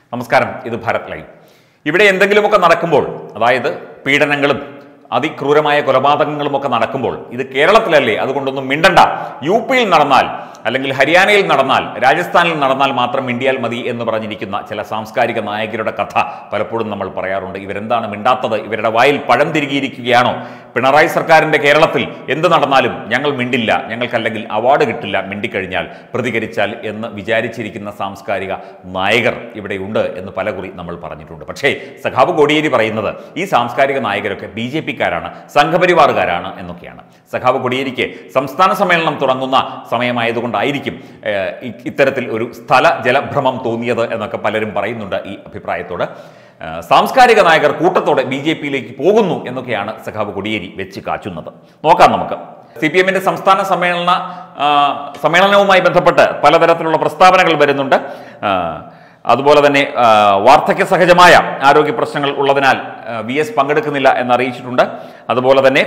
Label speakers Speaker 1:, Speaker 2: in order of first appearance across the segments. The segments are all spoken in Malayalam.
Speaker 1: നമസ്കാരം ഇത് ഭാരത് ലൈവ് ഇവിടെ എന്തെങ്കിലുമൊക്കെ നടക്കുമ്പോൾ അതായത് പീഡനങ്ങളും അതിക്രൂരമായ കൊലപാതകങ്ങളുമൊക്കെ നടക്കുമ്പോൾ ഇത് കേരളത്തിലല്ലേ അതുകൊണ്ടൊന്നും മിണ്ടണ്ട യു പിയിൽ നടന്നാൽ അല്ലെങ്കിൽ ഹരിയാനയിൽ നടന്നാൽ രാജസ്ഥാനിൽ നടന്നാൽ മാത്രം മിണ്ടിയാൽ മതി എന്ന് പറഞ്ഞിരിക്കുന്ന ചില സാംസ്കാരിക നായകരുടെ കഥ പലപ്പോഴും നമ്മൾ പറയാറുണ്ട് ഇവരെന്താണ് മിണ്ടാത്തത് ഇവരുടെ വായിൽ പഴം തിരികിയിരിക്കുകയാണോ പിണറായി സർക്കാരിന്റെ കേരളത്തിൽ എന്ത് നടന്നാലും ഞങ്ങൾ മിണ്ടില്ല ഞങ്ങൾക്കല്ലെങ്കിൽ അവാർഡ് കിട്ടില്ല മിണ്ടിക്കഴിഞ്ഞാൽ പ്രതികരിച്ചാൽ എന്ന് വിചാരിച്ചിരിക്കുന്ന സാംസ്കാരിക നായകർ ഇവിടെയുണ്ട് എന്ന് പലകുറി നമ്മൾ പറഞ്ഞിട്ടുണ്ട് പക്ഷേ സഖാബ് കോടിയേരി പറയുന്നത് ഈ സാംസ്കാരിക നായകരൊക്കെ ബി ജെ പിക്കാരാണ് സംഘപരിവാറുകാരാണ് എന്നൊക്കെയാണ് സഖാബ് കോടിയേരിക്ക് സംസ്ഥാന സമ്മേളനം തുടങ്ങുന്ന സമയമായതുകൊണ്ടായിരിക്കും ഏഹ്, ഇ- ഇത്തരത്തിൽ ഒരു സ്ഥല ജലഭ്രമം തോന്നിയത് എന്നൊക്കെ പലരും പറയുന്നുണ്ട് ഈ അഭിപ്രായത്തോട് ഏഹ്, സാംസ്കാരിക നായകർ കൂട്ടത്തോടെ ബി ജെ പിയിലേക്ക് പോകുന്നു എന്നൊക്കെയാണ് സഖാബ് കൊടിയേരി വെച്ച് കാച്ചുന്നത് നോക്കാം നമുക്ക് സി പി എമ്മിന്റെ സംസ്ഥാന സമ്മേളന ആ, സമ്മേളനവുമായി ബന്ധപ്പെട്ട് പലതരത്തിലുള്ള പ്രസ്താവനകൾ വരുന്നുണ്ട് ആ, അതുപോലെ തന്നെ ആ, വാർദ്ധക്യ സഹജമായ ആരോഗ്യ പ്രശ്നങ്ങൾ ഉള്ളതിനാൽ വി എസ് പങ്കെടുക്കുന്നില്ല എന്നറിയിച്ചിട്ടുണ്ട് അതുപോലെ തന്നെ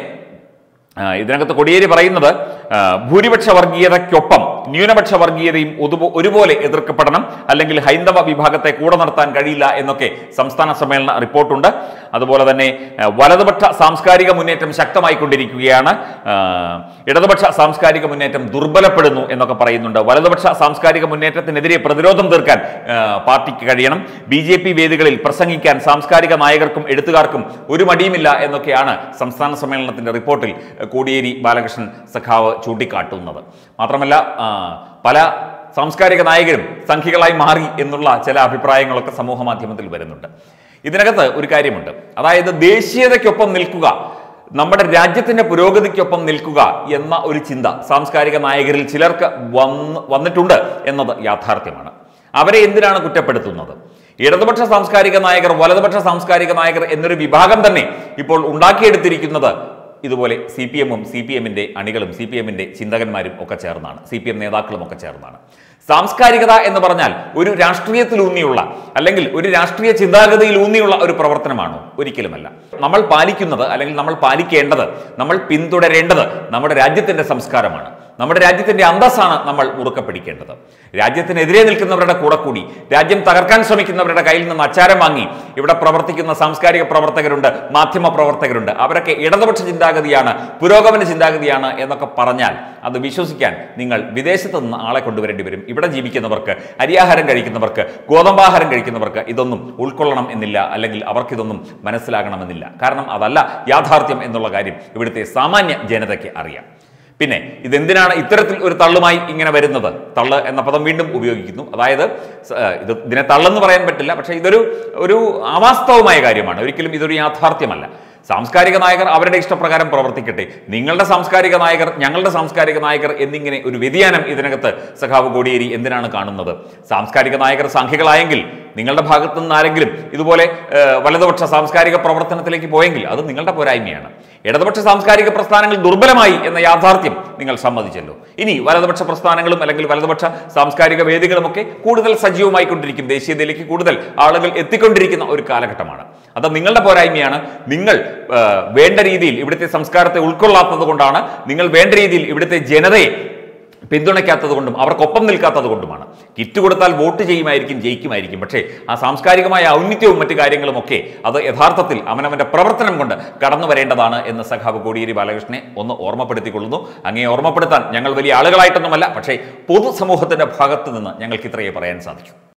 Speaker 1: ആ, ഇതിനകത്ത് കൊടിയേരി പറയുന്നത് ആ, ഭൂരിപക്ഷ വർഗീയതയ്ക്കൊപ്പം ന്യൂനപക്ഷ വർഗീയതയും ഒതുപോ- ഒരുപോലെ എതിർക്കപ്പെടണം അല്ലെങ്കിൽ ഹൈന്ദവ വിഭാഗത്തെ കൂടെ നിർത്താൻ കഴിയില്ല എന്നൊക്കെ സംസ്ഥാന സമ്മേളന റിപ്പോർട്ടുണ്ട് അതുപോലെ തന്നെ ആ, വലതുപക്ഷ സാംസ്കാരിക മുന്നേറ്റം ശക്തമായിക്കൊണ്ടിരിക്കുകയാണ് ആ, ഇടതുപക്ഷ സാംസ്കാരിക മുന്നേറ്റം ദുർബലപ്പെടുന്നു എന്നൊക്കെ പറയുന്നുണ്ട് വലതുപക്ഷ സാംസ്കാരിക മുന്നേറ്റത്തിനെതിരെ പ്രതിരോധം തീർക്കാൻ ആ, പാർട്ടിക്ക് കഴിയണം ബി ജെ പി വേദികളിൽ പ്രസംഗിക്കാൻ സാംസ്കാരിക നായകർക്കും എഴുത്തുകാർക്കും ഒരു മടിയുമില്ല എന്നൊക്കെയാണ് സംസ്ഥാന സമ്മേളനത്തിന്റെ റിപ്പോർട്ടിൽ ആ, കോടിയേരി ബാലകൃഷ്ണൻ സഖാവ് ചൂണ്ടിക്കാട്ടുന്നത് മാത്രമല്ല ആ, പല സാംസ്കാരിക നായകരും സംഖ്യകളായി മാറി എന്നുള്ള ചില അഭിപ്രായങ്ങളൊക്കെ സമൂഹ മാധ്യമത്തിൽ വരുന്നുണ്ട് ഇതിനകത്ത് ഒരു കാര്യമുണ്ട് അതായത് ദേശീയതയ്ക്കൊപ്പം നിൽക്കുക നമ്മുടെ രാജ്യത്തിന്റെ പുരോഗതിക്കൊപ്പം നിൽക്കുക എന്ന ഒരു ചിന്ത സാംസ്കാരിക നായകരിൽ ചിലർക്ക് വന്ന് വന്നിട്ടുണ്ട് എന്നത് യാഥാർത്ഥ്യമാണ് അവരെ എന്തിനാണ് കുറ്റപ്പെടുത്തുന്നത് ഇടതുപക്ഷ സാംസ്കാരിക നായകർ വലതുപക്ഷ സാംസ്കാരിക നായകർ എന്നൊരു വിഭാഗം തന്നെ ഇപ്പോൾ ഉണ്ടാക്കിയെടുത്തിരിക്കുന്നത് ഇതുപോലെ സി പി എമ്മും സി പി എമ്മിൻ്റെ അണികളും സി പി എമ്മിൻ്റെ ചിന്തകന്മാരും ഒക്കെ ചേർന്നാണ് സി പി എം നേതാക്കളും ഒക്കെ ചേർന്നാണ് സാംസ്കാരികത എന്ന് പറഞ്ഞാൽ ഒരു രാഷ്ട്രീയത്തിലൂന്നിയുള്ള അല്ലെങ്കിൽ ഒരു രാഷ്ട്രീയ ചിന്താഗതിയിൽ ഊന്നിയുള്ള ഒരു പ്രവർത്തനമാണോ ഒരിക്കലുമല്ല നമ്മൾ പാലിക്കുന്നത് അല്ലെങ്കിൽ നമ്മൾ പാലിക്കേണ്ടത് നമ്മൾ പിന്തുടരേണ്ടത് നമ്മുടെ രാജ്യത്തിൻ്റെ സംസ്കാരമാണ് നമ്മുടെ രാജ്യത്തിന്റെ അന്തസ്സാണ് നമ്മൾ മുറുക്കെ പിടിക്കേണ്ടത് രാജ്യത്തിനെതിരെ നിൽക്കുന്നവരുടെ കൂടെ കൂടി രാജ്യം തകർക്കാൻ ശ്രമിക്കുന്നവരുടെ കയ്യിൽ നിന്ന് അച്ചാരം വാങ്ങി ഇവിടെ പ്രവർത്തിക്കുന്ന സാംസ്കാരിക പ്രവർത്തകരുണ്ട് മാധ്യമ പ്രവർത്തകരുണ്ട് അവരൊക്കെ ഇടതുപക്ഷ ചിന്താഗതിയാണ് പുരോഗമന ചിന്താഗതിയാണ് എന്നൊക്കെ പറഞ്ഞാൽ അത് വിശ്വസിക്കാൻ നിങ്ങൾ വിദേശത്ത് നിന്ന് ആളെ കൊണ്ടുവരേണ്ടി വരും ഇവിടെ ജീവിക്കുന്നവർക്ക് അരിയാഹാരം കഴിക്കുന്നവർക്ക് ഗോതമ്പാഹാരം കഴിക്കുന്നവർക്ക് ഇതൊന്നും ഉൾക്കൊള്ളണം എന്നില്ല അല്ലെങ്കിൽ അവർക്കിതൊന്നും മനസ്സിലാകണമെന്നില്ല കാരണം അതല്ല യാഥാർത്ഥ്യം എന്നുള്ള കാര്യം ഇവിടുത്തെ സാമാന്യ ജനതയ്ക്ക് അറിയാം പിന്നെ ഇതെന്തിനാണ് ഇത്തരത്തിൽ ഒരു തള്ളുമായി ഇങ്ങനെ വരുന്നത് തള്ള് എന്ന പദം വീണ്ടും ഉപയോഗിക്കുന്നു അതായത് സ- ഏഹ് ഇത് ഇതിനെ തള്ളെന്ന് പറയാൻ പറ്റില്ല പക്ഷേ ഇതൊരു ഒരു അവാസ്തവമായ കാര്യമാണ് ഒരിക്കലും ഇതൊരു യാഥാർത്ഥ്യമല്ല സാംസ്കാരിക നായകർ അവരുടെ ഇഷ്ടപ്രകാരം പ്രവർത്തിക്കട്ടെ നിങ്ങളുടെ സാംസ്കാരിക നായകർ ഞങ്ങളുടെ സാംസ്കാരിക നായകർ എന്നിങ്ങനെ ഒരു വ്യതിയാനം ഇതിനകത്ത് സഖാവ് കോടിയേരി എന്തിനാണ് കാണുന്നത് സാംസ്കാരിക നായകർ സംഖ്യകളായെങ്കിൽ നിങ്ങളുടെ ഭാഗത്തു നിന്ന് ആരെങ്കിലും ഇതുപോലെ ഏഹ്, വലതുപക്ഷ സാംസ്കാരിക പ്രവർത്തനത്തിലേക്ക് പോയെങ്കിൽ അത് നിങ്ങളുടെ പോരായ്മയാണ് ഇടതുപക്ഷ സാംസ്കാരിക പ്രസ്ഥാനങ്ങൾ ദുർബലമായി എന്ന യാഥാർത്ഥ്യം നിങ്ങൾ സമ്മതിച്ചല്ലോ ഇനി വലതുപക്ഷ പ്രസ്ഥാനങ്ങളും അല്ലെങ്കിൽ വലതുപക്ഷ സാംസ്കാരിക വേദികളുമൊക്കെ കൂടുതൽ സജീവമായിക്കൊണ്ടിരിക്കും ദേശീയതയിലേക്ക് കൂടുതൽ ആളുകൾ എത്തിക്കൊണ്ടിരിക്കുന്ന ഒരു കാലഘട്ടമാണ് അത് നിങ്ങളുടെ പോരായ്മയാണ് നിങ്ങൾ ആ, വേണ്ട രീതിയിൽ ഇവിടുത്തെ സംസ്കാരത്തെ ഉൾക്കൊള്ളാത്തത് കൊണ്ടാണ് നിങ്ങൾ വേണ്ട രീതിയിൽ ഇവിടുത്തെ ജനതയെ പിന്തുണയ്ക്കാത്തത് കൊണ്ടും അവർക്കൊപ്പം നിൽക്കാത്തത് കൊണ്ടുമാണ് കിറ്റ് കൊടുത്താൽ വോട്ട് ചെയ്യുമായിരിക്കും ജയിക്കുമായിരിക്കും പക്ഷേ ആ സാംസ്കാരികമായ ഔന്നിത്യവും മറ്റു കാര്യങ്ങളും ഒക്കെ അത് യഥാർത്ഥത്തിൽ അവനവന്റെ പ്രവർത്തനം കൊണ്ട് കടന്നു വരേണ്ടതാണ് എന്ന് സഖാവ് കോടിയേരി ബാലകൃഷ്ണനെ ഒന്ന് ഓർമ്മപ്പെടുത്തിക്കൊള്ളുന്നു അങ്ങേ ഓർമ്മപ്പെടുത്താൻ ഞങ്ങൾ വലിയ ആളുകളായിട്ടൊന്നുമല്ല പക്ഷേ പൊതുസമൂഹത്തിന്റെ ഭാഗത്ത് നിന്ന് ഞങ്ങൾക്ക് ഇത്രയേ പറയാൻ സാധിക്കൂ